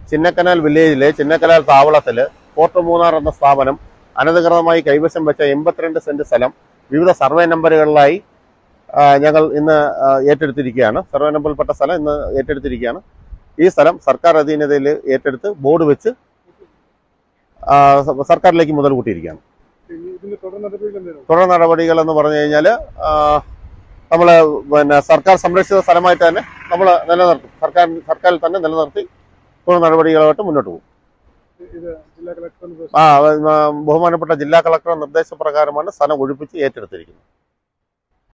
ചിന്നക്കനാൽ വില്ലേജിലെ ചിന്നക്കനാൽ താവളത്തിൽ ഫോർട്ട് മൂന്നാർ എന്ന സ്ഥാപനം അനധികൃതമായി കൈവശം വെച്ച എൺപത്തിരണ്ട് സെന്റ് സ്ഥലം വിവിധ സർവേ നമ്പറുകളിലായി ആ, ഞങ്ങൾ ഇന്ന് ആ, ഏറ്റെടുത്തിരിക്കുകയാണ് സർവേ നമ്പറിൽപ്പെട്ട സ്ഥലം ഇന്ന് ഏറ്റെടുത്തിരിക്കുകയാണ് ഈ സ്ഥലം സർക്കാർ അധീനതയിൽ ഏറ്റെടുത്ത് ബോർഡ് വെച്ച് ആ, സ- സർക്കാരിലേക്ക് മുതൽ കൂട്ടിയിരിക്കുകയാണ് ഇനി ഇതിന്റെ തുടർ നടപടികൾ എന്തെങ്കിലും തുടർ നടപടികൾ എന്ന് പറഞ്ഞു കഴിഞ്ഞാൽ നമ്മൾ പിന്നെ സർക്കാർ സംരക്ഷിത സ്ഥലമായിട്ട് തന്നെ നമ്മൾ നിലനിർത്തും സർക്കാർ സർക്കാരിൽ തന്നെ നിലനിർത്തി തുടർ നടപടികളുമായിട്ട് മുന്നോട്ട് പോകും ഇത് ജില്ലാ കളക്ടർ ആ ആ, ബഹുമാനപ്പെട്ട ജില്ലാ കളക്ടറുടെ നിർദ്ദേശപ്രകാരമാണ് സ്ഥലം ഒഴിപ്പിച്ച് ഏറ്റെടുത്തിരിക്കുന്നത്